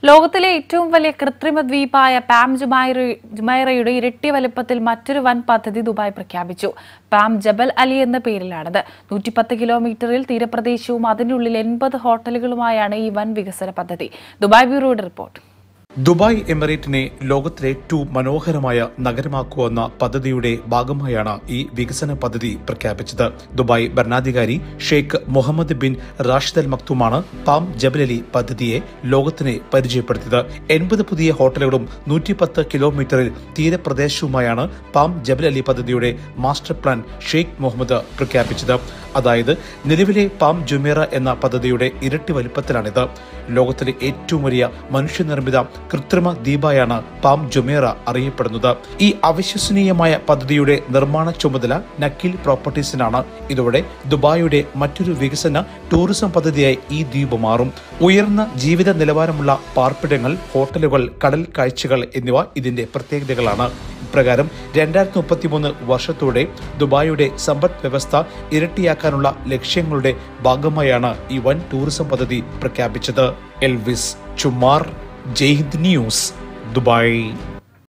ലോകത്തിലെ ഏറ്റവും വലിയ കൃത്രിമ ദ്വീപായ പാം ജുമൈറ ജുമൈറയുടെ ഇരട്ടി വലുപ്പത്തിൽ മറ്റൊരു വൻ പദ്ധതി ദുബായ് പ്രഖ്യാപിച്ചു പാം ജബൽ അലി എന്ന പേരിലാണത് നൂറ്റിപ്പത്ത് കിലോമീറ്ററിൽ തീരപ്രദേശവും അതിനുള്ളിൽ എൺപത് ഹോട്ടലുകളുമായാണ് ഈ വൻ വികസന പദ്ധതി ദുബായ് ബ്യൂറോയുടെ റിപ്പോർട്ട് ദുബായ് എമിറേറ്റിനെ ലോകത്തിലെ ഏറ്റവും മനോഹരമായ നഗരമാക്കുവെന്ന പദ്ധതിയുടെ ഭാഗമായാണ് ഈ വികസന പദ്ധതി പ്രഖ്യാപിച്ചത് ദുബായ് ഭരണാധികാരി Sheikh Mohammed bin Rashid Al മക്തുമാണ് പാം ജബലലി പദ്ധതിയെ ലോകത്തിന് പരിചയപ്പെടുത്തിയത് എൺപത് പുതിയ ഹോട്ടലുകളും നൂറ്റിപ്പത്ത് കിലോമീറ്ററിൽ തീരപ്രദേശവുമായാണ് പാം ജബലലി പദ്ധതിയുടെ മാസ്റ്റർ പ്ലാൻ ഷെയ്ഖ് മുഹമ്മദ് പ്രഖ്യാപിച്ചത് അതായത് നിലവിലെ പാം ജുമേറ എന്ന പദ്ധതിയുടെ ഇരട്ടി വലിപ്പത്തിലാണിത് ലോകത്തിലെ ഏറ്റവും വലിയ മനുഷ്യനിർമ്മിത കൃത്രിമ ദ്വീപായാണ് പാം ജുമേറ അറിയപ്പെടുന്നത് ഈ അവിശ്വസനീയമായ പദ്ധതിയുടെ നിർമ്മാണ ചുമതല നക്കിൽ പ്രോപ്പർട്ടീസിനാണ് ഇതോടെ ദുബായിയുടെ മറ്റൊരു വികസന ടൂറിസം പദ്ധതിയായി ഈ ദ്വീപ് മാറും ഉയർന്ന ജീവിത നിലവാരമുള്ള പാർപ്പിടങ്ങൾ ഹോട്ടലുകൾ കടൽ കാഴ്ചകൾ എന്നിവ ഇതിന്റെ പ്രത്യേകതകളാണ് ഇപ്രകാരം രണ്ടായിരത്തി മുപ്പത്തിമൂന്ന് വർഷത്തോടെ ദുബായിയുടെ സമ്പദ് വ്യവസ്ഥ ഇരട്ടിയാക്കാനുള്ള ലക്ഷ്യങ്ങളുടെ ഭാഗമായാണ് ഈ വൻ ടൂറിസം പദ്ധതി പ്രഖ്യാപിച്ചത് Elvis Chummar Jaihind news Dubai